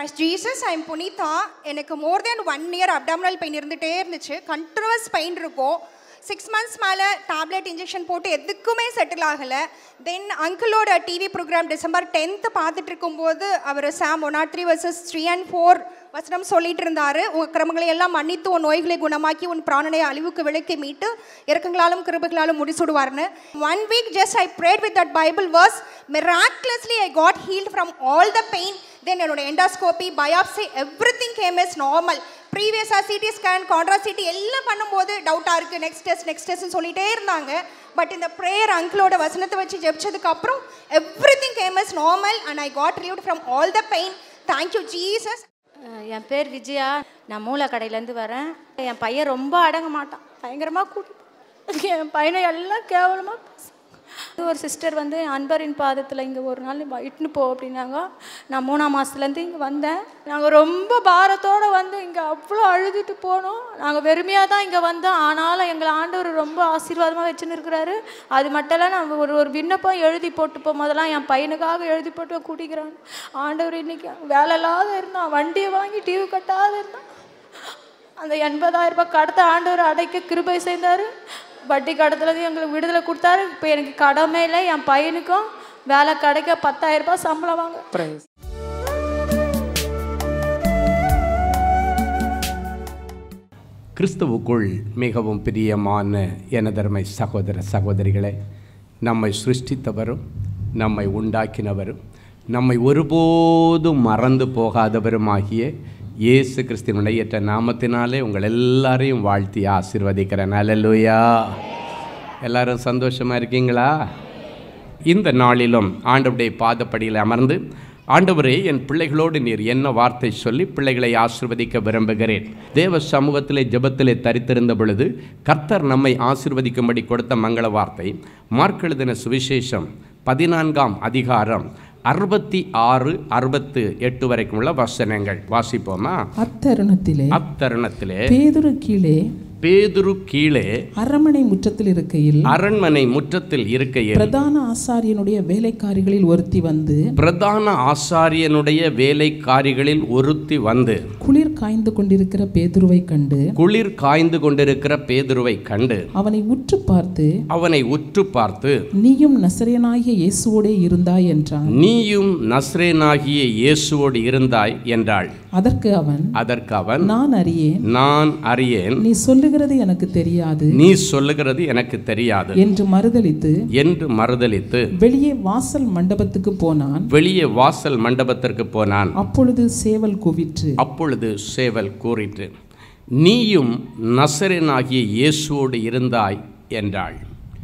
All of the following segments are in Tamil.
Praise Jesus, I'm Punitha. எனக்கு more than one year abdominal pain இருந்துகிட்டே இருந்துச்சு கண்டினியூஸ் பெயின் இருக்கும் சிக்ஸ் மந்த்ஸ் மேலே டேப்லெட் இன்ஜெக்ஷன் போட்டு எதுக்குமே செட்டில் ஆகலை தென் அங்கிளோட டிவி ப்ரோக்ராம் டிசம்பர் டென்த்து பார்த்துட்டு இருக்கும்போது அவர் psalm one nought three verses three and four வசனம் சொல்லிட்டு இருந்தாரு உன் கிரமங்களை எல்லாம் மன்னித்து உன் நோய்களை குணமாக்கி உன் பிராணனை அழிவுக்கு விலக்கி மீட்டு இறக்கங்களாலும் கிருபைகளாலும் முடிசுடுவார்னு one week just I prayed with that Bible verse miraculously I got healed from all the pain then என்னோட endoscopy biopsy every thing came is normal ப்ரீவியஸாக சிடி ஸ்கேன் கான்ட்ரா சிடி எல்லாம் பண்ணும்போது டவுட்டாக இருக்குது நெக்ஸ்ட் டெஸ்ட் நெக்ஸ்ட் டெஸ்ட்னு சொல்லிட்டே இருந்தாங்க பட் இந்த ப்ரேயர் அங்கிளோட வசனத்தை வச்சு ஜெபிச்சதுக்கு அப்புறம் every thing came is normal and I got relieved from all the pain thank you Jesus uh என் பேர் விஜயா நான் மூளை கடையிலேருந்து வரேன் என் பையன் ரொம்ப அடங்க மாட்டான் பயங்கரமாக கூட்டி என் பையனை எல்லாம் கேவலமாக பேச ஒரு சிஸ்டர் வந்து அன்பரின் பாதத்தில் இங்கே ஒரு நாள் வ- இட்டுன்னு போ அப்படின்னாங்க நான் மூணாம் மாதத்துலேருந்து இங்கே வந்தேன் நாங்கள் ரொம்ப பாரத்தோடு வந்து இங்கே அவ்வளோ அழுதுட்டு போனோம் நாங்கள் வெறுமையாக தான் இங்கே வந்தோம் ஆனாலும் எங்களை ஆண்டவர் ரொம்ப ஆசீர்வாதமாக வச்சுன்னு இருக்கிறாரு அது மட்டும் இல்லை நான் ஒரு ஒரு விண்ணப்பம் எழுதி போட்டு போகும்போதெல்லாம் என் பையனுக்காக எழுதி போட்டு கூட்டிக்கிறான் ஆண்டவர் இன்னைக்கு வேலை இல்லாத இருந்தான் வண்டியை வாங்கி டிவி கட்டாத இருந்தான் அந்த எண்பதாயிரம் ரூபாய் கடத்தை ஆண்டவர் அடைக்க கிருபை செய்தார் வட்டி கடத்துலேருந்து எங்களுக்கு விடுதலை கொடுத்தாரு இப்போ எனக்கு கடமை இல்லை என் பையனுக்கும் வேலை கிடைக்க பத்தாயிரம் ரூபாய் சம்பளம் வாங்க கிறிஸ்துவுக்குள் மிகவும் பிரியமான எனதருமை சகோதர சகோதரிகளே நம்மை சிருஷ்டித்தவரும் நம்மை உண்டாக்கினவரும் நம்மை ஒருபோதும் மறந்து போகாதவருமாகிய இயேசு கிறிஸ்துவனுடைய ஏற்ற நாமத்தினாலே உங்கள் எல்லாரையும் வாழ்த்தி ஆசீர்வதிக்கிறேன் அல்லேலூயா எல்லாரும் சந்தோஷமா இருக்கீங்களா இந்த நாளிலும் ஆண்டவருடைய பாதப்படியில் அமர்ந்து ஆண்டவரே என் பிள்ளைகளோடு நீர் என்ன வார்த்தை சொல்லி பிள்ளைகளை ஆசிர்வதிக்க விரும்புகிறேன் தேவ சமூகத்திலே ஜெபத்திலே தரித்திருந்த பொழுது கர்த்தர் நம்மை ஆசிர்வதிக்கும்படி கொடுத்த மங்கள வார்த்தை மார்க்கெழுதின சுவிசேஷம் பதினான்காம் அதிகாரம் அறுபத்தி ஆறு அறுபத்து எட்டு வரைக்கும் உள்ள வசனங்கள் வாசிப்போமா அத்தருணத்திலே அத்தருணத்திலே பேதுரு கீழே பேதுரு கீழே அரண்மனை முற்றத்தில் இருக்கையில் அரண்மனை முற்றத்தில் இருக்கையில் பிரதான ஆசாரியனுடைய வேலைக்காரிகளில் ஒருத்தி வந்து பிரதான ஆசாரியனுடைய வேலைக்காரிகளில் ஒருத்தி வந்து குளிர் காய்ந்து கொண்டிருக்கிற பேதுருவை கண்டு குளிர் காய்ந்து கொண்டிருக்கிற பேதுருவை கண்டு அவனை உற்று பார்த்து அவனை உற்று பார்த்து நீயும் நசரேனாகிய இயேசுவோடே இருந்தாய் என்றான் நீயும் நஸ்ரேனாகிய இயேசுவோடு இருந்தாய் என்றாள் அதற்கு அவன் அதற்கு அவன் நான் அறியேன் நான் அறியேன் நீ சொல்லுகிறது எனக்கு தெரியாது நீ சொல்லுகிறது எனக்கு தெரியாது என்று மறுதலித்து என்று மறுதலித்து வெளியே வாசல் மண்டபத்துக்கு போனான் வெளியே வாசல் மண்டபத்திற்கு போனான் அப்பொழுது சேவல் குவிற்று அப்பொழுது சேவல் கூறிற்று நீயும் நசரேனாகிய இயேசுவோடு இருந்தாய் என்றாள்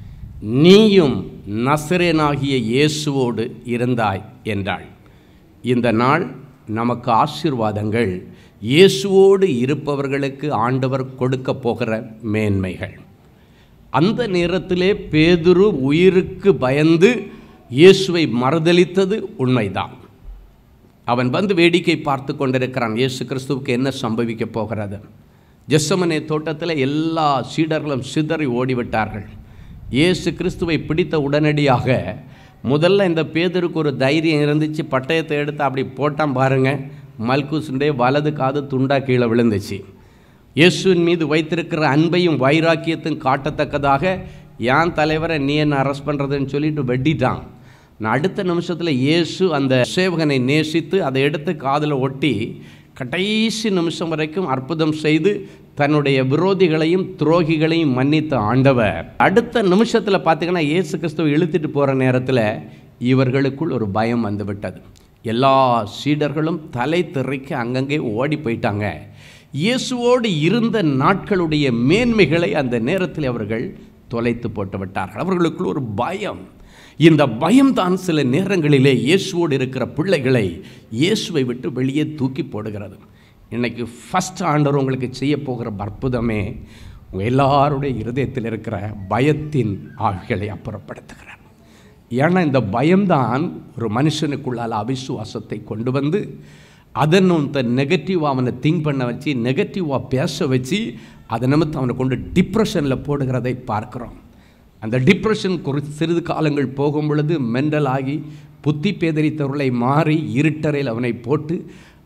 நீயும் நசரேனாகிய இயேசுவோடு இருந்தாய் என்றாள் இந்த நாள் நமக்கு ஆசீர்வாதங்கள் இயேசுவோடு இருப்பவர்களுக்கு ஆண்டவர் கொடுக்க போகிற மேன்மைகள் அந்த நேரத்திலே பேதுரு உயிருக்கு பயந்து இயேசுவை மறுதலித்தது உண்மைதான் அவன் வந்து வேடிக்கை பார்த்து கொண்டிருக்கிறான் இயேசு கிறிஸ்துவுக்கு என்ன சம்பவிக்க போகிறது ஜெசமனே தோட்டத்தில் எல்லா சீடர்களும் சிதறி ஓடிவிட்டார்கள் இயேசு கிறிஸ்துவை பிடித்த உடனடியாக முதல்ல இந்த பேதருக்கு ஒரு தைரியம் இருந்துச்சு பட்டயத்தை எடுத்து அப்படி போட்டான் பாருங்க மல்குசுண்டே வலது காது துண்டா கீழே விழுந்துச்சு இயேசுவின் மீது வைத்திருக்கிற அன்பையும் வைராக்கியத்தையும் காட்டத்தக்கதாக ஏன் தலைவரை நீ என்ன அரெஸ்ட் பண்ணுறதுன்னு சொல்லிட்டு வெட்டிட்டான் நான் அடுத்த நிமிஷத்தில் இயேசு அந்த சேவகனை நேசித்து அதை எடுத்து காதில் ஒட்டி கடைசி நிமிஷம் வரைக்கும் அற்புதம் செய்து தன்னுடைய விரோதிகளையும் துரோகிகளையும் மன்னித்த ஆண்டவர் அடுத்த நிமிஷத்தில் பார்த்தீங்கன்னா இயேசு கிறிஸ்துவை இழுத்துட்டு போகிற நேரத்தில் இவர்களுக்குள் ஒரு பயம் வந்து விட்டது எல்லா சீடர்களும் தலை தெறிக்க அங்கங்கே ஓடி போயிட்டாங்க இயேசுவோடு இருந்த நாட்களுடைய மேன்மைகளை அந்த நேரத்தில் அவர்கள் தொலைத்து போட்டு விட்டார்கள் அவர்களுக்குள் ஒரு பயம் இந்த பயம்தான் சில நேரங்களிலே இயேசுவோடு இருக்கிற பிள்ளைகளை இயேசுவை விட்டு வெளியே தூக்கி போடுகிறது இன்னைக்கு ஃபஸ்ட் ஆண்டவர் உங்களுக்கு செய்ய போகிற அற்புதமே உங்கள் எல்லாருடைய இருதயத்தில் இருக்கிற பயத்தின் ஆவிகளை அப்புறப்படுத்துகிறார் ஏன்னா இந்த பயம்தான் ஒரு மனுஷனுக்குள்ளால் அவிசுவாசத்தை கொண்டு வந்து அதனும் நெகட்டிவாக அவனை திங்க் பண்ண வச்சு நெகட்டிவாக பேச வச்சு அதை நிமித்தம் அவனை கொண்டு டிப்ரெஷனில் போடுகிறதை பார்க்குறோம் அந்த டிப்ரெஷன் குறி சிறிது காலங்கள் போகும் பொழுது மெண்டல் ஆகி புத்தி பேதரித்தவர்களை மாறி இருட்டறையில் அவனை போட்டு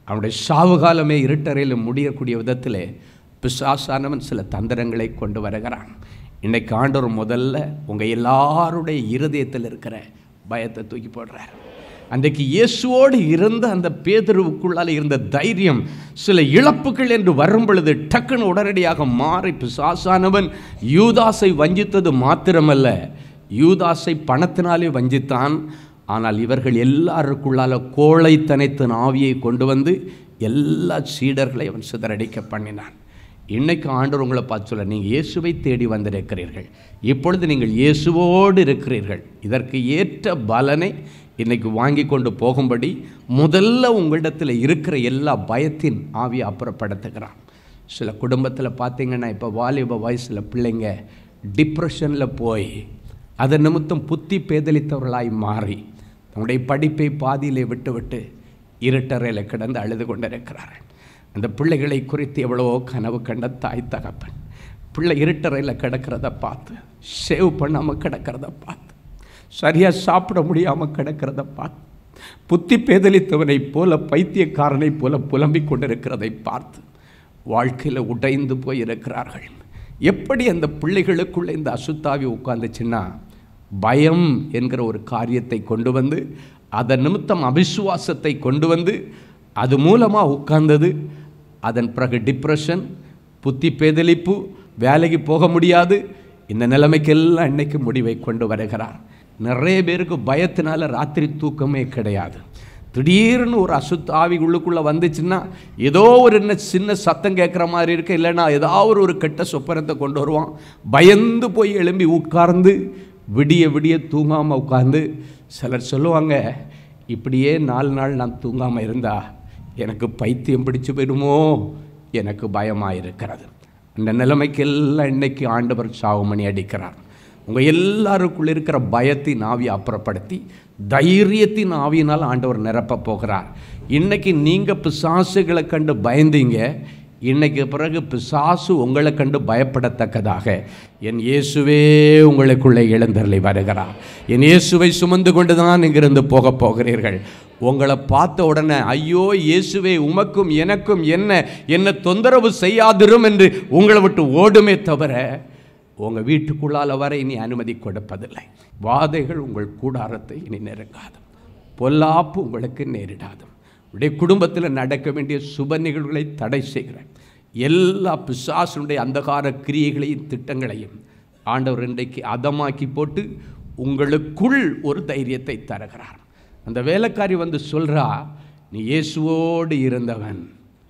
அவனுடைய சாவுகாலமே இருட்டறையில் முடியக்கூடிய விதத்தில் பிசாசானவன் சில தந்திரங்களை கொண்டு வருகிறான் இன்னைக்கு ஆண்டவர் முதல்ல உங்கள் எல்லாருடைய இருதயத்தில் இருக்கிற பயத்தை தூக்கி போடுறார் அன்றைக்கு இயேசுவோடு இருந்த அந்த பேதருவுக்குள்ளால் இருந்த தைரியம் சில இழப்புகள் என்று வரும் பொழுது டக்குன்னு உடனடியாக மாறி பிசாசானவன் யூதாஸை வஞ்சித்தது மாத்திரமல்ல யூதாஸை பணத்தினாலே வஞ்சித்தான் ஆனால் இவர்கள் எல்லாருக்குள்ளால கோழைத்தனைத்தின் ஆவியை கொண்டு வந்து எல்லா சீடர்களை அவன் சிதறடிக்க பண்ணினான் இன்னைக்கு ஆண்டவர் உங்களை பார்த்து சொல்ல நீங்கள் இயேசுவை தேடி வந்திருக்கிறீர்கள் இப்பொழுது நீங்கள் இயேசுவோடு இருக்கிறீர்கள் இதற்கு ஏற்ற பலனை இன்னைக்கு வாங்கி கொண்டு போகும்படி முதல்ல உங்களிடத்தில் இருக்கிற எல்லா பயத்தின் ஆவியை அப்புறப்படுத்துகிறான் சில குடும்பத்தில் பார்த்தீங்கன்னா இப்போ வாலிப வயசில் பிள்ளைங்க டிப்ரெஷனில் போய் அதன் நிமித்தம் புத்தி பேதலித்தவர்களாய் மாறி தன்னுடைய படிப்பை பாதியிலே விட்டுவிட்டு இருட்டறையில் கிடந்து அழுது கொண்டிருக்கிறார்கள் அந்த பிள்ளைகளை குறித்து எவ்வளவோ கனவு கண்ட தாய் தகப்பன் பிள்ளை இருட்டறையில் கிடக்கிறத பார்த்து சேவ் பண்ணாமல் கிடக்கிறத பார்த்து சரியாக சாப்பிட முடியாமல் கிடக்கிறத பார்த்து புத்தி பேதலித்தவனைப் போல பைத்தியக்காரனைப் போல புலம்பிக் கொண்டிருக்கிறதை பார்த்து வாழ்க்கையில் உடைந்து போய் இருக்கிறார்கள் எப்படி அந்த பிள்ளைகளுக்குள்ள இந்த அசுத்தாவி உட்கார்ந்துச்சுன்னா பயம் என்கிற ஒரு காரியத்தை கொண்டு வந்து அதன் நிமித்தம் அவிசுவாசத்தை கொண்டு வந்து அது மூலமாக உட்கார்ந்தது அதன் பிறகு டிப்ரெஷன் புத்தி பேதலிப்பு வேலைக்கு போக முடியாது இந்த நிலைமைக்கெல்லாம் இன்னைக்கு முடிவை கொண்டு வருகிறார் நிறைய பேருக்கு பயத்தினால ராத்திரி தூக்கமே கிடையாது திடீர்னு ஒரு அசுத்த ஆவி உள்ளுக்குள்ளே வந்துச்சுன்னா ஏதோ ஒரு என்ன சின்ன சத்தம் கேட்குற மாதிரி இருக்கு இல்லைன்னா ஏதாவது ஒரு கெட்ட சொப்பனத்தை கொண்டு வருவான் பயந்து போய் எழும்பி உட்கார்ந்து விடிய விடிய தூங்காமல் உட்கார்ந்து சிலர் சொல்லுவாங்க இப்படியே நாலு நாள் நான் தூங்காமல் இருந்தா எனக்கு பைத்தியம் பிடிச்சு போயிடுமோ எனக்கு பயமாக இருக்கிறது அந்த நிலைமைக்கெல்லாம் இன்னைக்கு ஆண்டவர் சாவுமணி அடிக்கிறார் உங்கள் எல்லாருக்குள்ள இருக்கிற பயத்தின் ஆவியை அப்புறப்படுத்தி தைரியத்தின் ஆவியினால் ஆண்டவர் நிரப்ப போகிறார் இன்னைக்கு நீங்கள் பிசாசுகளை கண்டு பயந்தீங்க இன்னைக்கு பிறகு பிசாசு உங்களை கண்டு பயப்படத்தக்கதாக என் இயேசுவே உங்களுக்குள்ளே எழுந்தருளி வருகிறார் என் இயேசுவை சுமந்து கொண்டு தான் இங்கிருந்து போக போகிறீர்கள் உங்களை பார்த்த உடனே ஐயோ இயேசுவே உமக்கும் எனக்கும் என்ன என்ன தொந்தரவு செய்யாதிரும் என்று உங்களை விட்டு ஓடுமே தவிர உங்கள் வீட்டுக்குள்ளால வர இனி அனுமதி கொடுப்பதில்லை வாதைகள் உங்கள் கூடாரத்தை இனி நெருங்காது பொல்லாப்பு உங்களுக்கு நேரிடாது உடைய குடும்பத்தில் நடக்க வேண்டிய சுப நிகழ்வுகளை தடை செய்கிறேன் எல்லா பிசாசனுடைய அந்தகார கிரியைகளையும் திட்டங்களையும் ஆண்டவர் இன்றைக்கு அதமாக்கி போட்டு உங்களுக்குள் ஒரு தைரியத்தை தருகிறார் அந்த வேலைக்காரி வந்து சொல்றா நீ இயேசுவோடு இருந்தவன்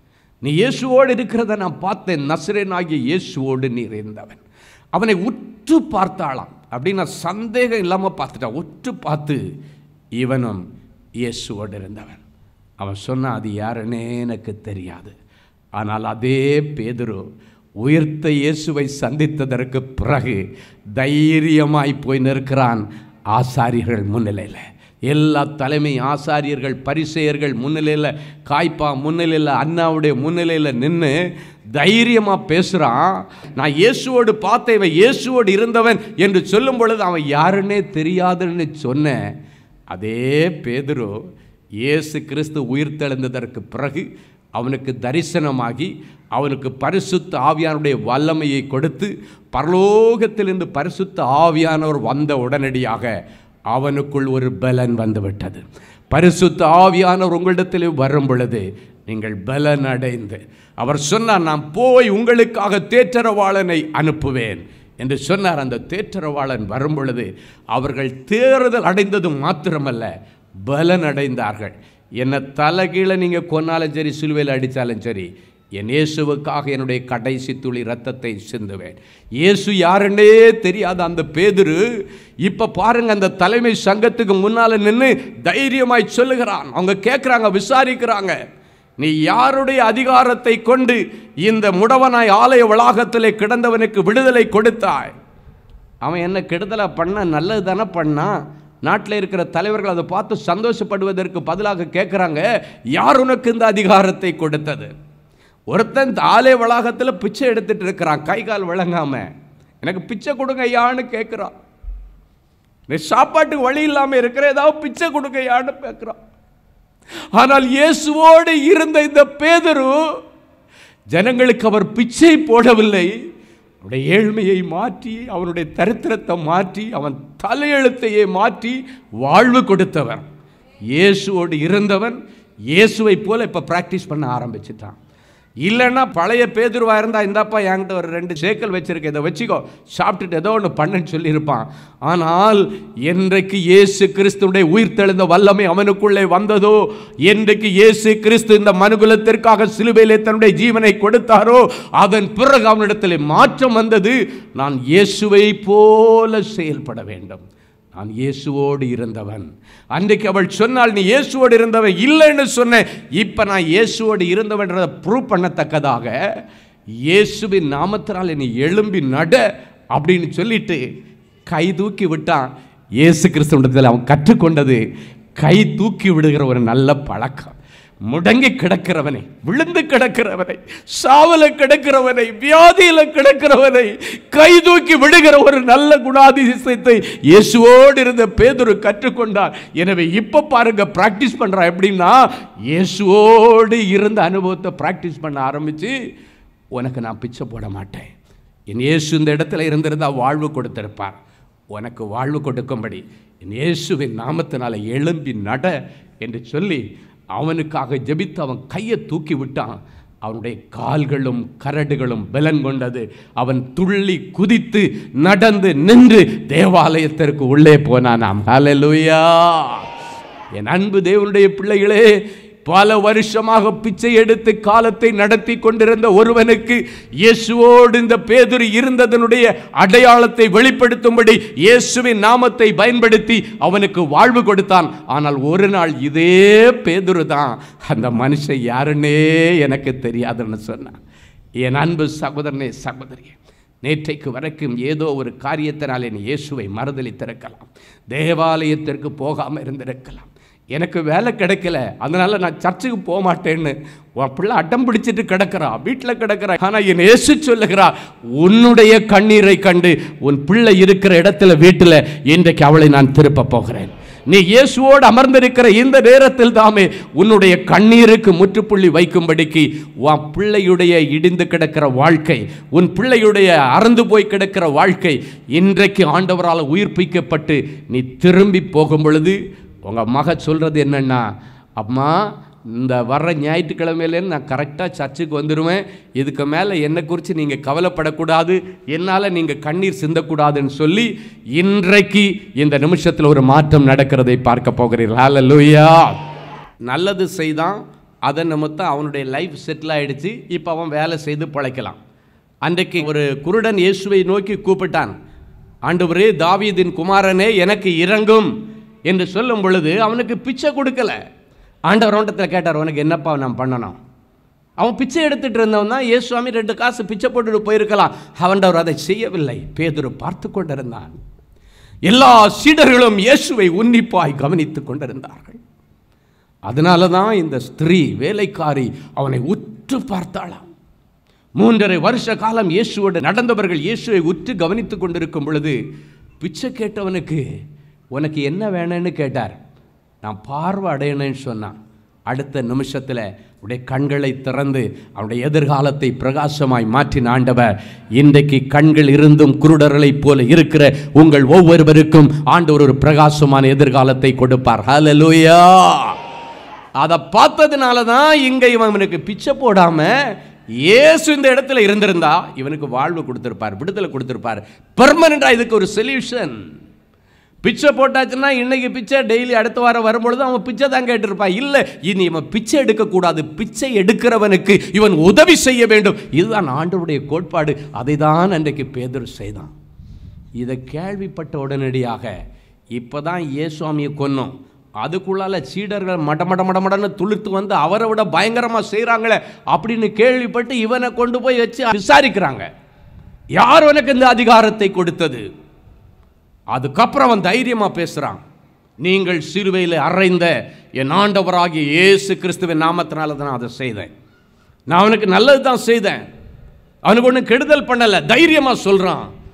நீ இயேசுவோடு இருக்கிறத நான் பார்த்தேன் நசரேனாகிய இயேசுவோடு நீ இருந்தவன் அவனை உற்று பார்த்தாளாம் அப்படின்னு சந்தேகம் இல்லாமல் பார்த்துட்டான் உற்று பார்த்து இவனும் இயேசுவோடு இருந்தவன் அவன் சொன்னான் அது யாருன்னே எனக்கு தெரியாது ஆனால் அதே பேதுரு உயிர்த்த இயேசுவை சந்தித்ததற்கு பிறகு தைரியமாய் போய் நிற்கிறான் ஆசாரியர்கள் முன்னிலையில் எல்லா தலைமை ஆசாரியர்கள் பரிசெயர்கள் முன்னிலையில் காய்ப்பா முன்னிலையில் அண்ணாவுடைய முன்னிலையில் நின்று தைரியமாக பேசுகிறான் நான் இயேசுவோடு பார்த்த இவன் இயேசுவோடு இருந்தவன் என்று சொல்லும் பொழுது அவன் யாருன்னே தெரியாதுன்னு சொன்னேன் அதே பேதுரு இயேசு கிறிஸ்து உயிர்த்தெழுந்ததற்கு பிறகு அவனுக்கு தரிசனமாகி அவனுக்கு பரிசுத்த ஆவியானுடைய வல்லமையை கொடுத்து பரலோகத்திலிருந்து பரிசுத்த ஆவியானவர் வந்த உடனடியாக அவனுக்குள் ஒரு பலன் வந்துவிட்டது பரிசுத்த ஆவியானவர் உங்களிடத்தில் வரும் பொழுது நீங்கள் பலன் அடைந்து அவர் சொன்னார் நான் போய் உங்களுக்காக தேற்றரவாளனை அனுப்புவேன் என்று சொன்னார் அந்த தேற்றரவாளன் வரும் பொழுது அவர்கள் தேறுதல் அடைந்தது மாத்திரமல்ல பலன் அடைந்தார்கள் என்னை தலைகீழ நீங்கள் கொன்னாலும் சரி சிலுவையில் அடித்தாலும் சரி என் இயேசுவுக்காக என்னுடைய கடைசி துளி ரத்தத்தை சிந்துவேன் இயேசு யாருன்னே தெரியாத அந்த பேதுரு இப்போ பாருங்க அந்த தலைமை சங்கத்துக்கு முன்னால் நின்று தைரியமாய் சொல்லுகிறான் அவங்க கேட்குறாங்க விசாரிக்கிறாங்க நீ யாருடைய அதிகாரத்தை கொண்டு இந்த முடவனாய் ஆலய வளாகத்திலே கிடந்தவனுக்கு விடுதலை கொடுத்தாய் அவன் என்ன கெடுதலை பண்ண நல்லது தானே பண்ணான் நாட்டில் இருக்கிற தலைவர்கள் அதை பார்த்து சந்தோஷப்படுவதற்கு பதிலாக கேட்குறாங்க யார் உனக்கு இந்த அதிகாரத்தை கொடுத்தது ஒருத்தன் இந்த ஆலய வளாகத்தில் பிச்சை எடுத்துட்டு இருக்கிறான் கை கால் விளங்காம எனக்கு பிச்சை கொடுங்க ஐயான்னு கேட்குறான் நீ சாப்பாட்டுக்கு வழி இல்லாமல் இருக்கிற ஏதாவது பிச்சை கொடுங்க ஐயான்னு கேட்குறான் ஆனால் இயேசுவோடு இருந்த இந்த பேதுரு ஜனங்களுக்கு அவர் பிச்சை போடவில்லை அவனுடைய ஏழ்மையை மாற்றி அவனுடைய தரித்திரத்தை மாற்றி அவன் தலையெழுத்தையே மாற்றி வாழ்வு கொடுத்தவன் இயேசுவோடு இருந்தவன் இயேசுவை போல இப்போ ப்ராக்டிஸ் பண்ண ஆரம்பிச்சிட்டான் இல்லைன்னா பழைய பேதுருவா இருந்தா இந்தாப்பா என்கிட்ட ஒரு ரெண்டு சேக்கல் வச்சிருக்க இதை வச்சுக்கோ சாப்பிட்டுட்டு ஏதோ ஒன்று பண்ணுன்னு சொல்லியிருப்பான் ஆனால் என்றைக்கு இயேசு கிறிஸ்துடைய உயிர்த்தெழுந்த வல்லமை அவனுக்குள்ளே வந்ததோ என்றைக்கு இயேசு கிறிஸ்து இந்த மனுகுலத்திற்காக சிலுவையிலே தன்னுடைய ஜீவனை கொடுத்தாரோ அதன் பிறகு அவனிடத்தில் மாற்றம் வந்தது நான் இயேசுவை போல செயல்பட வேண்டும் நான் இயேசுவோடு இருந்தவன் அன்றைக்கு அவள் சொன்னால் நீ இயேசுவோடு இருந்தவன் இல்லைன்னு சொன்னேன் இப்போ நான் இயேசுவோடு இருந்தவன்றதை ப்ரூவ் பண்ணத்தக்கதாக இயேசுவின் நாமத்தினால் நீ எழும்பி நட அப்படின்னு சொல்லிட்டு கை தூக்கி விட்டான் இயேசு கிறிஸ்துவத்தில் அவன் கற்றுக்கொண்டது கை தூக்கி விடுகிற ஒரு நல்ல பழக்கம் முடங்கி கிடக்கிறவனை விழுந்து கிடக்கிறவனை சாவல கிடக்கிறவனை வியாதியில கிடக்கிறவனை கை தூக்கி விடுகிற ஒரு நல்ல குணாதிசயத்தை இயேசுவோடு இருந்த பேதுரு கற்றுக்கொண்டார் எனவே இப்ப பாருங்க பிராக்டிஸ் பண்றா எப்படின்னா இயேசுவோடு இருந்த அனுபவத்தை பிராக்டிஸ் பண்ண ஆரம்பிச்சு உனக்கு நான் பிச்சை போட மாட்டேன் என் இயேசு இந்த இடத்துல இருந்திருந்தா வாழ்வு கொடுத்திருப்பார் உனக்கு வாழ்வு கொடுக்கும்படி என் இயேசுவின் நாமத்தினால எழும்பி நட என்று சொல்லி அவனுக்காக ஜெபித்து அவன் கையை தூக்கி விட்டான் அவனுடைய கால்களும் கரடுகளும் பலன் கொண்டது அவன் துள்ளி குதித்து நடந்து நின்று தேவாலயத்திற்கு உள்ளே போனானாம் ஹalleluya என் அன்பு தேவனுடைய பிள்ளைகளே பல வருஷமாக பிச்சை எடுத்து காலத்தை நடத்தி கொண்டிருந்த ஒருவனுக்கு இயேசுவோடு இந்த பேதுரு இருந்ததனுடைய அடையாளத்தை வெளிப்படுத்தும்படி இயேசுவின் நாமத்தை பயன்படுத்தி அவனுக்கு வாழ்வு கொடுத்தான் ஆனால் ஒரு நாள் இதே பேதுரு தான் அந்த மனுஷன் யாருன்னே எனக்கு தெரியாதுன்னு சொன்னான் என் அன்பு சகோதரனே சகோதரியே நேற்றைக்கு வரைக்கும் ஏதோ ஒரு காரியத்தினாலே நீ இயேசுவை மறுதலித்திருக்கலாம் தேவாலயத்திற்கு போகாமல் இருந்திருக்கலாம் எனக்கு வேலை கிடைக்கல அதனால நான் சர்ச்சுக்கு போக மாட்டேன்னு உன் பிள்ளை அடம் பிடிச்சிட்டு கிடக்கிறா வீட்டில் கிடக்கிறா ஆனால் என் இயேசு சொல்லுகிறா உன்னுடைய கண்ணீரை கண்டு உன் பிள்ளை இருக்கிற இடத்துல வீட்டில் இன்றைக்கு அவளை நான் திருப்ப போகிறேன் நீ இயேசுவோடு அமர்ந்திருக்கிற இந்த நேரத்தில் தாமே உன்னுடைய கண்ணீருக்கு முற்றுப்புள்ளி வைக்கும்படிக்கு உன் பிள்ளையுடைய இடிந்து கிடக்கிற வாழ்க்கை உன் பிள்ளையுடைய அறந்து போய் கிடக்கிற வாழ்க்கை இன்றைக்கு ஆண்டவரால் உயிர்ப்பிக்கப்பட்டு நீ திரும்பி போகும் பொழுது உங்கள் மக சொல்கிறது என்னன்னா அம்மா இந்த வர்ற ஞாயிற்றுக்கிழமையிலேருந்து நான் கரெக்டாக சர்ச்சுக்கு வந்துடுவேன் இதுக்கு மேலே என்னை குறித்து நீங்கள் கவலைப்படக்கூடாது என்னால் நீங்கள் கண்ணீர் சிந்தக்கூடாதுன்னு சொல்லி இன்றைக்கு இந்த நிமிஷத்தில் ஒரு மாற்றம் நடக்கிறதை பார்க்க போகிறீர்கள் ஹalleluya நல்லது செய்தான் அதை நிமித்தம் அவனுடைய லைஃப் செட்டில் ஆயிடுச்சு இப்போ அவன் வேலை செய்து பிழைக்கலாம் அன்றைக்கு ஒரு குருடன் இயேசுவை நோக்கி கூப்பிட்டான் ஆண்டவரே தாவீதின் குமாரனே எனக்கு இறங்கும் என்று சொல்லும் பொழுது அவனுக்கு பிச்சை கொடுக்கல ஆண்டவர் அவன்கிட்ட கேட்டார் உனக்கு என்னப்பா நான் பண்ணணும் அவன் பிச்சை எடுத்துட்டு இருந்தவன் தான் ஏ சுவாமி ரெண்டு காசு பிச்சை போட்டுட்டு போயிருக்கலாம் அவன்டவர் அதை செய்யவில்லை பேதுரு பார்த்து கொண்டிருந்தான் எல்லா சீடர்களும் இயேசுவை உன்னிப்பாய் கவனித்துக் கொண்டிருந்தார்கள் அதனால தான் இந்த ஸ்திரீ வேலைக்காரி அவனை உற்று பார்த்தாளாம் மூன்றரை வருஷ காலம் இயேசுவோடு நடந்தவர்கள் இயேசுவை உற்று கவனித்துக் கொண்டிருக்கும் பொழுது பிச்சை கேட்டவனுக்கு உனக்கு என்ன வேணும்னு கேட்டார் நான் பார்வை அடையணும்னு சொன்னான் அடுத்த நிமிஷத்தில் உடைய கண்களை திறந்து அவனுடைய எதிர்காலத்தை பிரகாசமாய் மாற்றின ஆண்டவர் இன்றைக்கு கண்கள் இருந்தும் குருடர்களைப் போல இருக்கிற உங்கள் ஒவ்வொருவருக்கும் ஆண்டவர் ஒரு பிரகாசமான எதிர்காலத்தை கொடுப்பார் ஹalleluya அதை பார்த்ததுனால தான் இங்கே இவனுக்கு பிச்சை போடாம இயேசு இந்த இடத்துல இருந்திருந்தா இவனுக்கு வாழ்வு கொடுத்திருப்பார் விடுதலை கொடுத்திருப்பார் பெர்மனண்டா இதுக்கு ஒரு சொல்யூஷன் பிச்சை போட்டாச்சுன்னா இன்னைக்கு பிச்சை டெய்லி அடுத்த வாரம் வரும்பொழுது அவன் பிச்சை தான் கேட்டிருப்பான் இல்லை இனி இவன் பிச்சை எடுக்கக்கூடாது பிச்சை எடுக்கிறவனுக்கு இவன் உதவி செய்ய வேண்டும் இதுதான் ஆண்டவருடைய கோட்பாடு அதை தான் அன்றைக்கு பேதர் செய்தான் இதை கேள்விப்பட்ட உடனடியாக இப்போ தான் ஏசுவாமியை கொன்னோம் அதுக்குள்ளால சீடர்கள் மட மட மட மடன்னு துளிர்த்து வந்து அவரை விட பயங்கரமாக செய்கிறாங்களே அப்படின்னு கேள்விப்பட்டு இவனை கொண்டு போய் வச்சு விசாரிக்கிறாங்க யார் உனக்கு இந்த அதிகாரத்தை கொடுத்தது அதுக்கப்புறம் அவன் தைரியமாக பேசுகிறான் நீங்கள் சிறுவையில் அறைந்த என் ஆண்டவராகிய இயேசு கிறிஸ்துவின் நாமத்தினால தான் நான் அதை செய்தேன் நான் அவனுக்கு நல்லது தான் செய்தேன் அவனுக்கு ஒன்றும் கெடுதல் பண்ணலை தைரியமாக சொல்கிறான்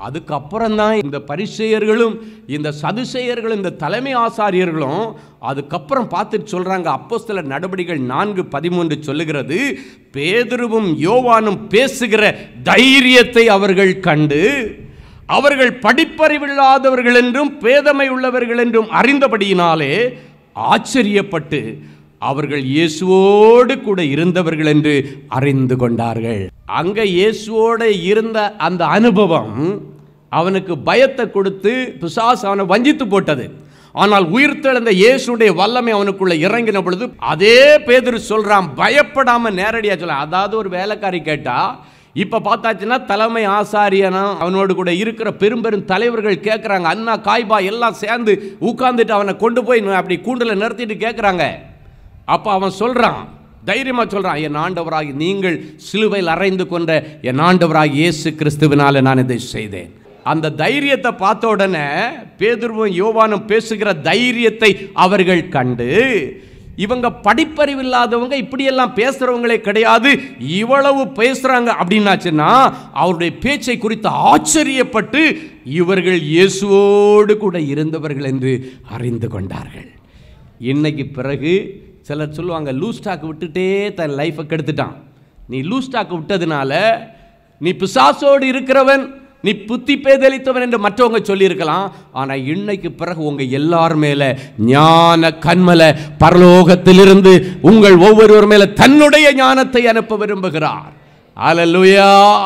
அதுக்கப்புறம் தான் இந்த பரிசெயர்களும் இந்த சதுசெயர்களும் இந்த தலைமை ஆசாரியர்களும் அதுக்கப்புறம் பார்த்துட்டு சொல்றாங்க அப்போஸ்தல நடவடிக்கைகள் நான்கு பதிமூன்று சொல்லுகிறது பேதுருவும் யோவானும் பேசுகிற தைரியத்தை அவர்கள் கண்டு அவர்கள் படிப்பறிவில்லாதவர்கள் என்றும் பேதமை உள்ளவர்கள் என்றும் அறிந்தபடியினாலே ஆச்சரியப்பட்டு அவர்கள் இயேசுவோடு கூட இருந்தவர்கள் என்று அறிந்து கொண்டார்கள் அங்க இயேசுவோடு இருந்த அந்த அனுபவம் அவனுக்கு பயத்தை கொடுத்து பிசாசு அவனை வஞ்சித்து போட்டது ஆனால் உயிர்த்தெழுந்த இயேசுடைய வல்லமை அவனுக்குள்ள இறங்கின பொழுது அதே பேதுரு சொல்றான் பயப்படாம நேரடியா சொல்ல அதாவது ஒரு வேலைக்காரி கேட்டா இப்ப பார்த்தாச்சுன்னா தலைமை ஆசாரியனா அவனோடு கூட இருக்கிற பெரும் பெரும் தலைவர்கள் கேட்குறாங்க அண்ணா காய்பா எல்லாம் சேர்ந்து உட்கார்ந்துட்டு அவனை கொண்டு போய் அப்படி கூண்டில் நிறுத்திட்டு கேட்குறாங்க அப்போ அவன் சொல்றான் தைரியமா சொல்றான் என் ஆண்டவராகி நீங்கள் சிலுவையில் அறைந்து கொண்ட என் ஆண்டவராகி இயேசு கிறிஸ்துவினால நான் இதை செய்தேன் அந்த தைரியத்தை பார்த்த உடனே பேதுருவும் யோவானும் பேசுகிற தைரியத்தை அவர்கள் கண்டு இவங்க படிப்பறிவில்லாதவங்க இப்படியெல்லாம் பேசுறவங்களே கிடையாது இவ்வளவு பேசுறாங்க அப்படின்னாச்சுன்னா அவருடைய பேச்சை குறித்து ஆச்சரியப்பட்டு இவர்கள் இயேசுவோடு கூட இருந்தவர்கள் என்று அறிந்து கொண்டார்கள் இன்னைக்கு பிறகு சிலர் சொல்லுவாங்க லூஸ் ஸ்டாக் விட்டுட்டே தன் லைஃப்பை கெடுத்துட்டான் நீ லூஸ் ஸ்டாக் விட்டதுனால நீ பிசாசோடு இருக்கிறவன் நீ புத்தி பேதலித்தவன் என்று மற்றவங்க சொல்லியிருக்கலாம் ஆனால் இன்னைக்கு பிறகு உங்க எல்லார் மேல ஞான கண்மல பரலோகத்திலிருந்து உங்கள் ஒவ்வொருவர் மேல தன்னுடைய ஞானத்தை அனுப்ப விரும்புகிறார் அல்லேலூயா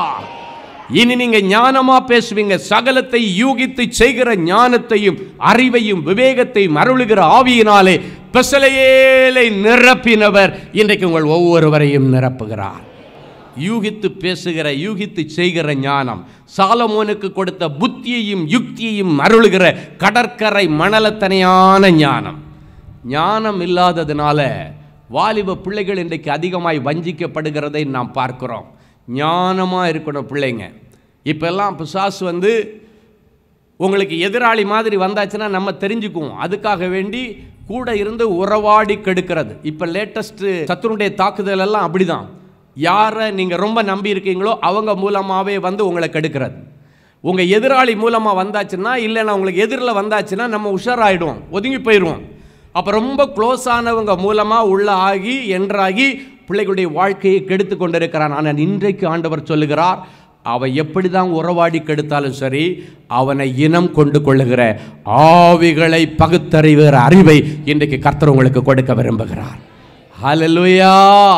இனி நீங்க ஞானமா பேசுவீங்க சகலத்தை யூகித்து செய்கிற ஞானத்தையும் அறிவையும் விவேகத்தையும் அருளுகிற ஆவியினாலே பெசலையேலை நிரப்பினவர் இன்றைக்கு உங்கள் ஒவ்வொருவரையும் நிரப்புகிறார் யூகித்து பேசுகிற யூகித்து செய்கிற ஞானம் சாலமோனுக்கு கொடுத்த புத்தியையும் யுக்தியையும் அருளுகிற கடற்கரை மணலத்தனையான ஞானம் ஞானம் இல்லாததுனால வாலிப பிள்ளைகள் இன்றைக்கு அதிகமாய் வஞ்சிக்கப்படுகிறதை நாம் பார்க்கிறோம் ஞானமாக இருக்கணும் பிள்ளைங்க இப்பெல்லாம் பிசாசு வந்து உங்களுக்கு எதிராளி மாதிரி வந்தாச்சுன்னா நம்ம தெரிஞ்சுக்குவோம் அதுக்காக வேண்டி கூட இருந்து உறவாடி கெடுக்கிறது இப்போ லேட்டஸ்ட்டு சத்துருடைய தாக்குதல் எல்லாம் அப்படிதான் யாரை நீங்கள் ரொம்ப நம்பி இருக்கீங்களோ அவங்க மூலமாகவே வந்து உங்களை கெடுக்கிறது உங்கள் எதிராளி மூலமாக வந்தாச்சுன்னா இல்லைன்னா உங்களுக்கு எதிரில் வந்தாச்சுன்னா நம்ம உஷாராயிடுவோம் ஒதுங்கி போயிடுவோம் அப்போ ரொம்ப க்ளோஸ் ஆனவங்க மூலமாக உள்ள ஆகி என்றாகி பிள்ளைகளுடைய வாழ்க்கையை கெடுத்து கொண்டிருக்கிறான் ஆனால் இன்றைக்கு ஆண்டவர் சொல்லுகிறார் அவன் எப்படி தான் உறவாடி கெடுத்தாலும் சரி அவனை இனம் கொண்டு கொள்ளுகிற ஆவிகளை பகுத்தறிகிற அறிவை இன்றைக்கு கர்த்தர் உங்களுக்கு கொடுக்க விரும்புகிறார் ஹalleluya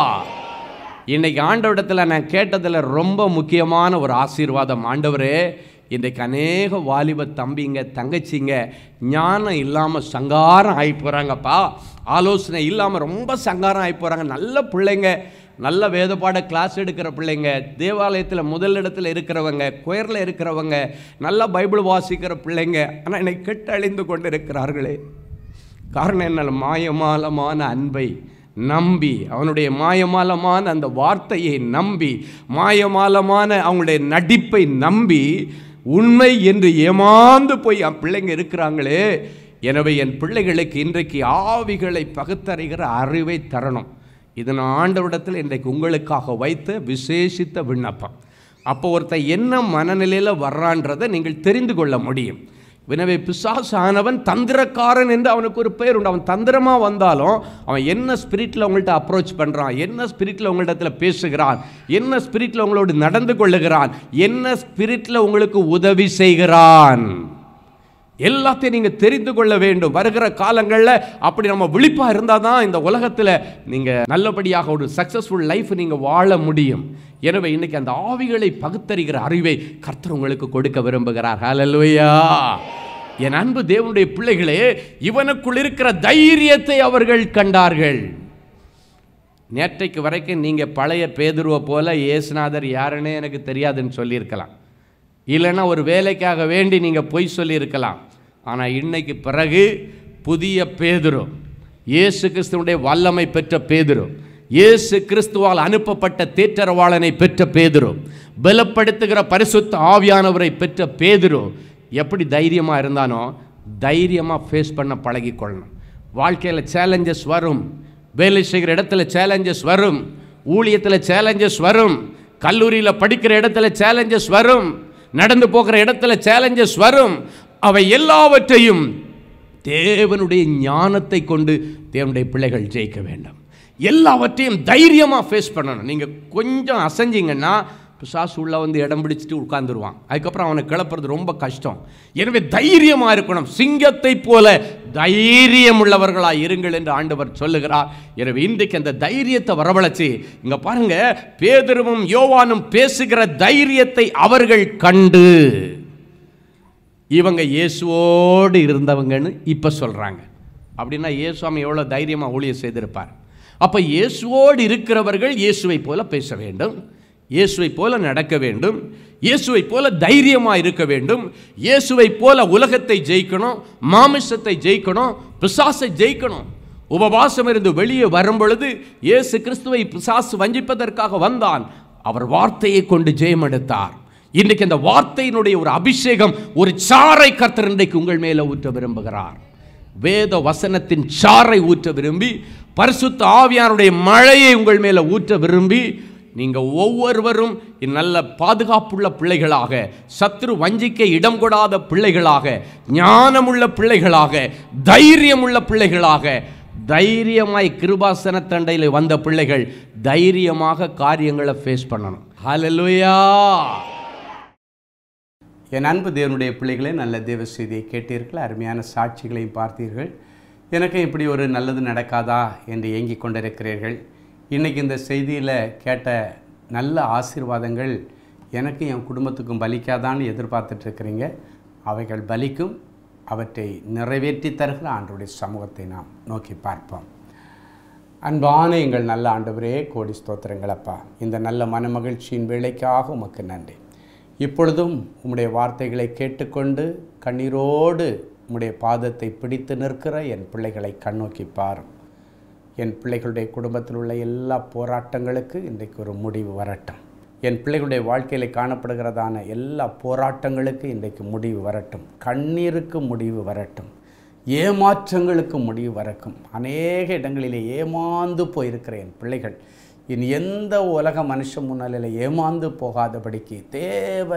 இன்னைக்கு ஆண்டவரிடத்தில் நான் கேட்டதில் ரொம்ப முக்கியமான ஒரு ஆசீர்வாதம் ஆண்டவரே இன்றைக்கு அநேக வாலிப தம்பிங்க தங்கச்சிங்க ஞானம் இல்லாமல் சங்காரம் ஆகி போகிறாங்கப்பா ஆலோசனை இல்லாமல் ரொம்ப சங்காரம் ஆகி போகிறாங்க நல்ல பிள்ளைங்க நல்ல வேதப்பாட கிளாஸ் எடுக்கிற பிள்ளைங்க தேவாலயத்தில் முதலிடத்தில் இருக்கிறவங்க குயரில் இருக்கிறவங்க நல்ல பைபிள் வாசிக்கிற பிள்ளைங்க ஆனால் என்னை கெட்டழிந்து கொண்டு இருக்கிறார்களே காரணம் என்ன மாயமாலமான அன்பை நம்பி அவனுடைய மாயமாலமான அந்த வார்த்தையை நம்பி மாயமாலமான அவங்களுடைய நடிப்பை நம்பி உண்மை என்று ஏமாந்து போய் என் பிள்ளைங்க இருக்கிறாங்களே எனவே என் பிள்ளைகளுக்கு இன்றைக்கு ஆவிகளை பகுத்தறிகிற அறிவை தரணும் இது நான் ஆண்டவரிடத்தில் இன்றைக்கு உங்களுக்காக வைத்த விசேஷித்த விண்ணப்பம் அப்போ ஒருத்தன் என்ன மனநிலையில் வர்றான்றதை நீங்கள் தெரிந்து கொள்ள முடியும் எனவே பிசாசு ஆனவன் தந்திரக்காரன் என்று அவனுக்கு ஒரு பெயர் உண்டு அவன் தந்திரமாக வந்தாலும் அவன் என்ன ஸ்பிரிட்டில் உங்கள்கிட்ட அப்ரோச் பண்ணுறான் என்ன ஸ்பிரிட்டில் உங்களிடத்துல பேசுகிறான் என்ன ஸ்பிரிட்டில் உங்களோடு நடந்து கொள்ளுகிறான் என்ன ஸ்பிரிட்டில் உங்களுக்கு உதவி செய்கிறான் எல்லாத்தையும் நீங்கள் தெரிந்து கொள்ள வேண்டும் வருகிற காலங்களில் அப்படி நம்ம விழிப்பாக இருந்தால் தான் இந்த உலகத்தில் நீங்கள் நல்லபடியாக ஒரு சக்ஸஸ்ஃபுல் லைஃப் நீங்கள் வாழ முடியும் எனவே இன்னைக்கு அந்த ஆவிகளை பகுத்தறிகிற அறிவை கர்த்தர் உங்களுக்கு கொடுக்க விரும்புகிறார் ஹalleluya என் அன்பு தேவனுடைய பிள்ளைகளே இவனுக்குள் இருக்கிற தைரியத்தை அவர்கள் கண்டார்கள் நேற்றைக்கு வரைக்கும் நீங்கள் பழைய பேதுருவை போல இயேசுநாதர் யாருன்னே எனக்கு தெரியாதுன்னு சொல்லியிருக்கலாம் இல்லைன்னா ஒரு வேலைக்காக வேண்டி நீங்கள் பொய் சொல்லியிருக்கலாம் ஆனால் இன்னைக்கு பிறகு புதிய பேதுரு இயேசு கிறிஸ்துவனுடைய வல்லமை பெற்ற பேதுரு இயேசு கிறிஸ்துவால் அனுப்பப்பட்ட தேற்றரவாளனை பெற்ற பேதுரு பலப்படுத்துகிற பரிசுத்த ஆவியானவரை பெற்ற பேதுரு எப்படி தைரியமாக இருந்தானோ தைரியமாக ஃபேஸ் பண்ண பழகிக்கொள்ளணும் வாழ்க்கையில் சேலஞ்சஸ் வரும் வேலை செய்கிற இடத்துல சேலஞ்சஸ் வரும் ஊழியத்தில் சேலஞ்சஸ் வரும் கல்லூரியில் படிக்கிற இடத்துல சேலஞ்சஸ் வரும் நடந்து போகிற இடத்துல சேலஞ்சஸ் வரும் அவை எல்லாவற்றையும் தேவனுடைய ஞானத்தை கொண்டு தேவனுடைய பிள்ளைகள் ஜெயிக்க வேண்டும் எல்லாவற்றையும் தைரியமாக ஃபேஸ் பண்ணணும் நீங்கள் கொஞ்சம் அசைஞ்சிங்கன்னா பிசாசு உள்ள வந்து இடம் பிடிச்சிட்டு உட்காந்துருவான் அதுக்கப்புறம் அவனை கிளப்புறது ரொம்ப கஷ்டம் எனவே தைரியமாக இருக்கணும் சிங்கத்தை போல தைரியம் உள்ளவர்களாக இருங்கள் என்று ஆண்டவர் சொல்லுகிறார் எனவே இன்றைக்கு அந்த தைரியத்தை வரவழைச்சு இங்கே பாருங்க பேதருவும் யோவானும் பேசுகிற தைரியத்தை அவர்கள் கண்டு இவங்க இயேசுவோடு இருந்தவங்கன்னு இப்போ சொல்கிறாங்க அப்படின்னா இயேசுவாமி எவ்வளோ தைரியமாக ஊழியம் செய்திருப்பார் அப்போ இயேசுவோடு இருக்கிறவர்கள் இயேசுவை போல பேச வேண்டும் இயேசுவை போல நடக்க வேண்டும் இயேசுவை போல தைரியமாக இருக்க வேண்டும் இயேசுவை போல உலகத்தை ஜெயிக்கணும் மாமிசத்தை ஜெயிக்கணும் பிசாசை ஜெயிக்கணும் உபவாசம் இருந்து வெளியே வரும் பொழுது இயேசு கிறிஸ்துவை பிசாசு வஞ்சிப்பதற்காக வந்தான் அவர் வார்த்தையை கொண்டு ஜெயம் எடுத்தார் இன்றைக்கு அந்த வார்த்தையினுடைய ஒரு அபிஷேகம் ஒரு சாறை கர்த்தர் இன்றைக்கு உங்கள் மேலே ஊற்ற விரும்புகிறார் வேத வசனத்தின் சாறை ஊற்ற விரும்பி பரிசுத்த ஆவியானுடைய மழையை உங்கள் மேலே ஊற்ற விரும்பி நீங்கள் ஒவ்வொருவரும் நல்ல பாதுகாப்புள்ள பிள்ளைகளாக சத்ரு வஞ்சிக்க இடம் கொடாத பிள்ளைகளாக ஞானமுள்ள பிள்ளைகளாக தைரியமுள்ள பிள்ளைகளாக தைரியமாய் கிருபாசன தண்டையில் வந்த பிள்ளைகள் தைரியமாக காரியங்களை ஃபேஸ் பண்ணணும் ஹalleluya என் அன்பு தேவனுடைய பிள்ளைகளே நல்ல தேவ செய்தியை கேட்டீர்கள் அருமையான சாட்சிகளையும் பார்த்தீர்கள் எனக்கு இப்படி ஒரு நல்லது நடக்காதா என்று ஏங்கிக் கொண்டிருக்கிறீர்கள் இன்றைக்கி இந்த செய்தியில் கேட்ட நல்ல ஆசீர்வாதங்கள் எனக்கு என் குடும்பத்துக்கும் பலிக்காதான்னு எதிர்பார்த்துட்ருக்கிறீங்க அவைகள் பலிக்கும் அவற்றை நிறைவேற்றி தருகிற ஆண்டவருடைய சமூகத்தை நாம் நோக்கி பார்ப்போம் அன்பான எங்கள் நல்ல ஆண்டவரே கோடி ஸ்தோத்திரங்கள் அப்பா இந்த நல்ல மனமகிழ்ச்சியின் வேலைக்காக உமக்கு நன்றி இப்பொழுதும் உம்முடைய வார்த்தைகளை கேட்டுக்கொண்டு கண்ணீரோடு உம்முடைய பாதத்தை பிடித்து நிற்கிற என் பிள்ளைகளை கண்ணோக்கி பாரும் என் பிள்ளைகளுடைய குடும்பத்தில் உள்ள எல்லா போராட்டங்களுக்கு இன்றைக்கு ஒரு முடிவு வரட்டும் என் பிள்ளைகளுடைய வாழ்க்கையில் காணப்படுகிறதான எல்லா போராட்டங்களுக்கு இன்றைக்கு முடிவு வரட்டும் கண்ணீருக்கு முடிவு வரட்டும் ஏமாற்றங்களுக்கு முடிவு வரக்கும் அநேக இடங்களிலே ஏமாந்து போயிருக்கிற என் பிள்ளைகள் இனி எந்த உலக மனுஷ முன்னிலையில் ஏமாந்து போகாதபடிக்கு தேவ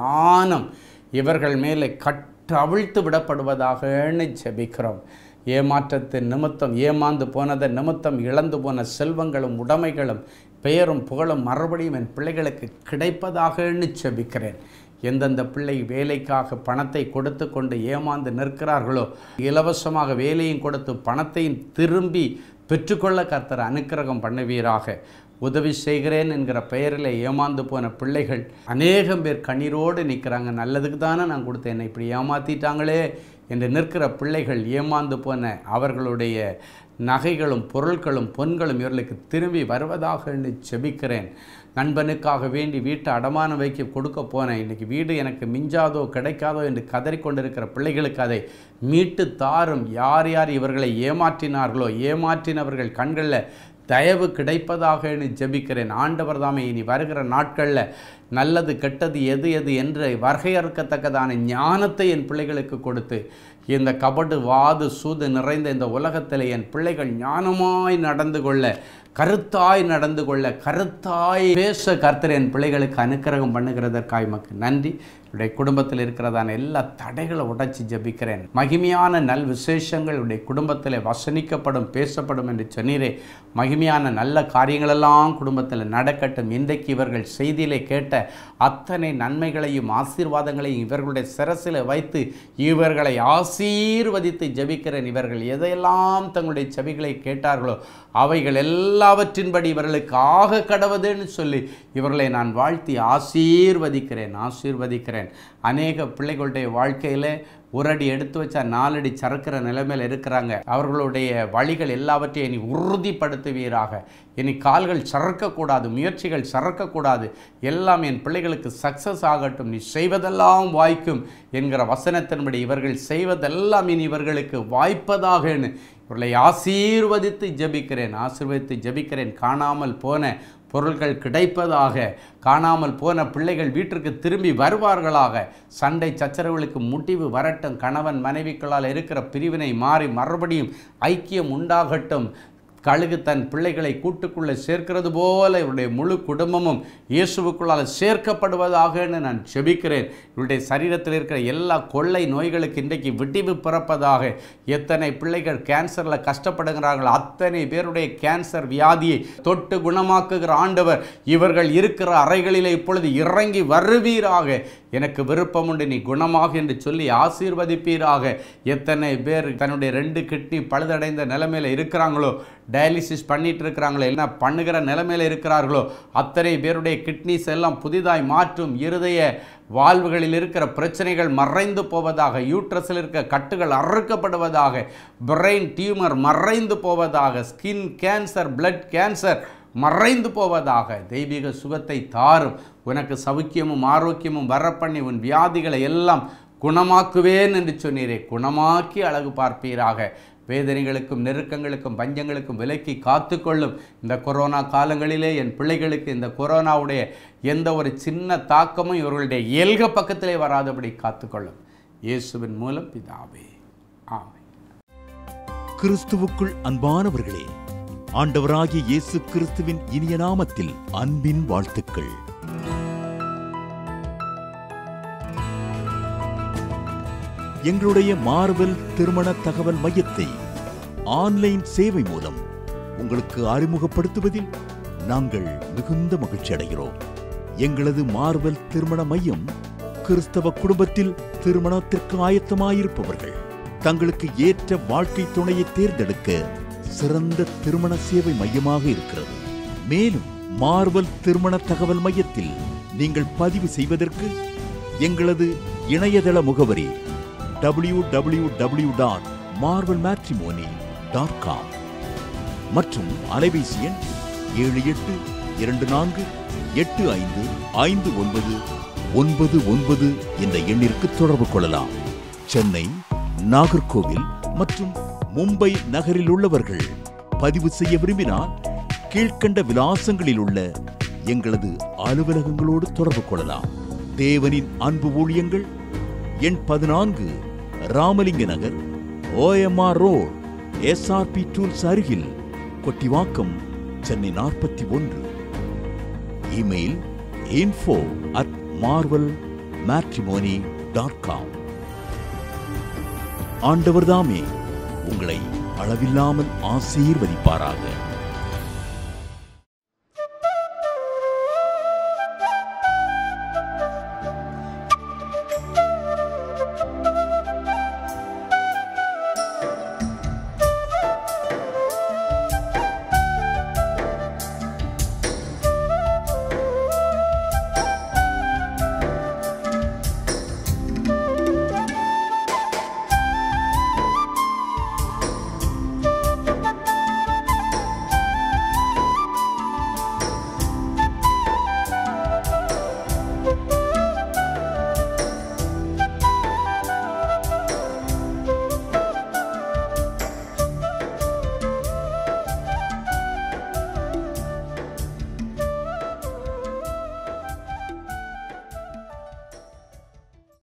ஞானம் இவர்கள் மேலே கட்டவிழ்த்து விடப்படுவதாகன்னு ஜெபிக்கிறோம் ஏமாற்றத்தின் நிமித்தம் ஏமாந்து போனதை நிமித்தம் இழந்து போன செல்வங்களும் உடைமைகளும் பெயரும் புகழும் மறுபடியும் என் பிள்ளைகளுக்கு கிடைப்பதாகன்னு செபிக்கிறேன் எந்தெந்த பிள்ளை வேலைக்காக பணத்தை கொடுத்து கொண்டு ஏமாந்து நிற்கிறார்களோ இலவசமாக வேலையும் கொடுத்து பணத்தையும் திரும்பி பெற்றுக்கொள்ள கர்த்தர் அனுக்கிரகம் பண்ணுவீராக உதவி செய்கிறேன் என்கிற பெயரில் ஏமாந்து போன பிள்ளைகள் அநேகம் பேர் கண்ணீரோடு நிற்கிறாங்க நல்லதுக்கு தானே நான் கொடுத்தேன் என்னை இப்படி ஏமாற்றிட்டாங்களே என்று நிற்கிற பிள்ளைகள் ஏமாந்து போன அவர்களுடைய நகைகளும் பொருட்களும் பொன்களும் இவர்களுக்கு திரும்பி வருவதாக என்று செபிக்கிறேன் நண்பனுக்காக வேண்டி வீட்டை அடமானம் வைக்க கொடுக்க போனேன் இன்றைக்கி வீடு எனக்கு மிஞ்சாதோ கிடைக்காதோ என்று கதறிக்கொண்டிருக்கிற பிள்ளைகளுக்கு அதை மீட்டு தாரும் யார் யார் இவர்களை ஏமாற்றினார்களோ ஏமாற்றினவர்கள் கண்களில் தயவு கிடைப்பதாக என்று ஜெபிக்கிறேன் ஆண்டவர் தாமே இனி வருகிற நாட்களில் நல்லது கெட்டது எது எது என்று வரையறுக்கத்தக்கதான ஞானத்தை என் பிள்ளைகளுக்கு கொடுத்து இந்த கபடு வாது சூது நிறைந்த இந்த உலகத்தில் என் பிள்ளைகள் ஞானமாய் நடந்து கொள்ள கருத்தாய் நடந்து கொள்ள கருத்தாய் பேச கர்த்தர் என் பிள்ளைகளுக்கு அனுக்கிரகம் பண்ணுகிறதற்காய் மக்கு நன்றி என்னுடைய குடும்பத்தில் இருக்கிறதான எல்லா தடைகளை உடைச்சி ஜபிக்கிறேன் மகிமையான நல் விசேஷங்கள் உடைய குடும்பத்தில் வசனிக்கப்படும் பேசப்படும் என்று சொன்னீரே மகிமையான நல்ல காரியங்களெல்லாம் குடும்பத்தில் நடக்கட்டும் இன்றைக்கு இவர்கள் செய்தியிலே கேட்ட அத்தனை நன்மைகளையும் ஆசீர்வாதங்களையும் இவர்களுடைய சிரசில் வைத்து இவர்களை ஆசீர்வதித்து ஜபிக்கிறேன் இவர்கள் எதையெல்லாம் தங்களுடைய செவிகளை கேட்டார்களோ அவைகள் எல்லாவற்றின்படி இவர்களுக்கு ஆக கடவுதுன்னு சொல்லி இவர்களை நான் வாழ்த்தி ஆசீர்வதிக்கிறேன் ஆசீர்வதிக்கிறேன் அநேக பிள்ளைகளுடைய வாழ்க்கையில் ஒரு அடி எடுத்து வச்சா நாலடி சறுக்கிற நிலைமையில் இருக்கிறாங்க அவர்களுடைய வழிகள் எல்லாவற்றையும் இனி உறுதிப்படுத்துவீராக இனி கால்கள் சறுக்கக்கூடாது முயற்சிகள் சறுக்கக்கூடாது எல்லாம் என் பிள்ளைகளுக்கு சக்ஸஸ் ஆகட்டும் நீ செய்வதெல்லாம் வாய்க்கும் என்கிற வசனத்தின்படி இவர்கள் செய்வதெல்லாம் இனி இவர்களுக்கு வாய்ப்பதாகன்னு இவர்களை ஆசீர்வதித்து ஜெபிக்கிறேன் ஆசீர்வதித்து ஜெபிக்கிறேன் காணாமல் போன பொருட்கள் கிடைப்பதாக காணாமல் போன பிள்ளைகள் வீட்டிற்கு திரும்பி வருவார்களாக சண்டை சச்சரவுகளுக்கு முடிவு வரட்டும் கணவன் மனைவிக்களால் இருக்கிற பிரிவினை மாறி மறுபடியும் ஐக்கியம் உண்டாகட்டும் கழுகு தன் பிள்ளைகளை கூட்டுக்குள்ளே சேர்க்கிறது போல இவருடைய முழு குடும்பமும் இயேசுவுக்குள்ளால் சேர்க்கப்படுவதாகன்னு நான் செபிக்கிறேன் இவருடைய சரீரத்தில் இருக்கிற எல்லா கொள்ளை நோய்களுக்கு இன்றைக்கு விடிவு பிறப்பதாக எத்தனை பிள்ளைகள் கேன்சரில் கஷ்டப்படுகிறார்கள் அத்தனை பேருடைய கேன்சர் வியாதியை தொட்டு குணமாக்குகிற ஆண்டவர் இவர்கள் இருக்கிற அறைகளிலே இப்பொழுது இறங்கி வருவீராக எனக்கு விருப்பம் உண்டு நீ குணமாக என்று சொல்லி ஆசீர்வதிப்பீராக எத்தனை பேர் தன்னுடைய ரெண்டு கிட்னி பழுதடைந்த நிலைமையில் இருக்கிறாங்களோ டயாலிசிஸ் பண்ணிட்டு இருக்கிறாங்களோ என்ன பண்ணுகிற நிலைமையில் இருக்கிறார்களோ அத்தனை பேருடைய கிட்னிஸ் எல்லாம் புதிதாய் மாற்றும் இருதய வாழ்வுகளில் இருக்கிற பிரச்சனைகள் மறைந்து போவதாக யூட்ரஸில் இருக்க கட்டுகள் அறுக்கப்படுவதாக பிரெயின் டியூமர் மறைந்து போவதாக ஸ்கின் கேன்சர் பிளட் கேன்சர் மறைந்து போவதாக தெய்வீக சுகத்தை தாரும் உனக்கு சௌக்கியமும் ஆரோக்கியமும் வரப்பண்ணி உன் வியாதிகளை எல்லாம் குணமாக்குவேன் என்று சொன்னீரே குணமாக்கி அழகு பார்ப்பீராக வேதனைகளுக்கும் நெருக்கங்களுக்கும் பஞ்சங்களுக்கும் விலக்கி காத்துக்கொள்ளும் இந்த கொரோனா காலங்களிலே என் பிள்ளைகளுக்கு இந்த கொரோனாவுடைய எந்த ஒரு சின்ன தாக்கமும் இவர்களுடைய இயல்க பக்கத்திலே வராதபடி காத்துக்கொள்ளும் இயேசுவின் மூலம் பிதாவே ஆமென் கிறிஸ்துவுக்குள் அன்பானவர்களே ஆண்டவராகிய இயேசு கிறிஸ்துவின் இனிய நாமத்தில் அன்பின் வாழ்த்துக்கள் எங்களுடைய மார்வெல் திருமண தகவல் மையத்தை ஆன்லைன் சேவை மூலம் உங்களுக்கு அறிமுகப்படுத்துவதில் நாங்கள் மிகுந்த மகிழ்ச்சி அடைகிறோம் எங்களது மார்வெல் திருமண மையம் கிறிஸ்தவ குடும்பத்தில் திருமணத்திற்கு ஆயத்தமாயிருப்பவர்கள் தங்களுக்கு ஏற்ற வாழ்க்கை துணையை தேர்ந்தெடுக்க சிறந்த திருமண சேவை மையமாக இருக்கிறது மேலும் மார்வல் திருமண தகவல் மையத்தில் நீங்கள் பதிவு செய்வதற்கு எங்களது இணையதள முகவரி W W W dot Marvel matrimony dot com மற்றும் அலைபேசி எண் ஏழு எட்டு இரண்டு நான்கு எட்டு ஐந்து ஐந்து ஒன்பது ஒன்பது ஒன்பது என்ற எண்ணிற்கு தொடர்பு கொள்ளலாம் சென்னை நாகர்கோவில் மற்றும் மும்பை நகரில் உள்ளவர்கள் பதிவு செய்ய விரும்பினால் கீழ்க்கண்ட விலாசங்களில் உள்ள எங்களது அலுவலகங்களோடு தொடர்பு கொள்ளலாம் தேவனின் அன்பு ஊழியங்கள் எண் பதினான்கு Ramalinga Nagar OMR road SRP tools அருகில் கொட்டிவாக்கம் சென்னை நாற்பத்தி ஒன்று email info at Marvel matrimony dot com ஆண்டவர்தாமே உங்களை அளவில்லாமல் ஆசீர்வதிப்பாராக